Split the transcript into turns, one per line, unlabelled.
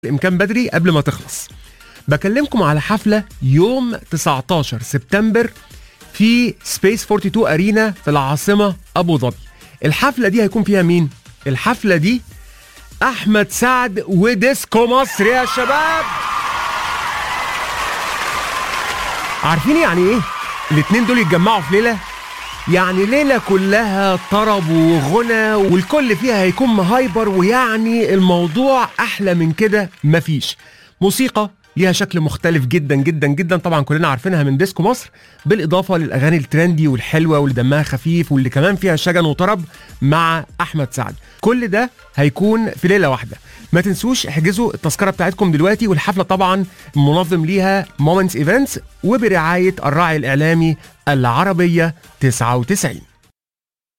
الامكان بدري قبل ما تخلص بكلمكم على حفله يوم 19 سبتمبر في سبيس 42 ارينا في العاصمه ابو ظبي الحفله دي هيكون فيها مين الحفله دي احمد سعد وديسكو مصر يا شباب عارفين يعني ايه الاتنين دول يتجمعوا في ليله يعني ليله كلها طرب وغنى والكل فيها هيكون مهايبر ويعني الموضوع احلى من كده مفيش موسيقى ليها شكل مختلف جدا جدا جدا طبعا كلنا عارفينها من ديسكو مصر بالاضافه للاغاني الترندي والحلوه واللي دمها خفيف واللي كمان فيها شجن وطرب مع احمد سعد كل ده هيكون في ليله واحده ما تنسوش احجزوا التذكره بتاعتكم دلوقتي والحفله طبعا منظم ليها مومنتس ايفنتس وبرعايه الراعي الاعلامي العربيه 99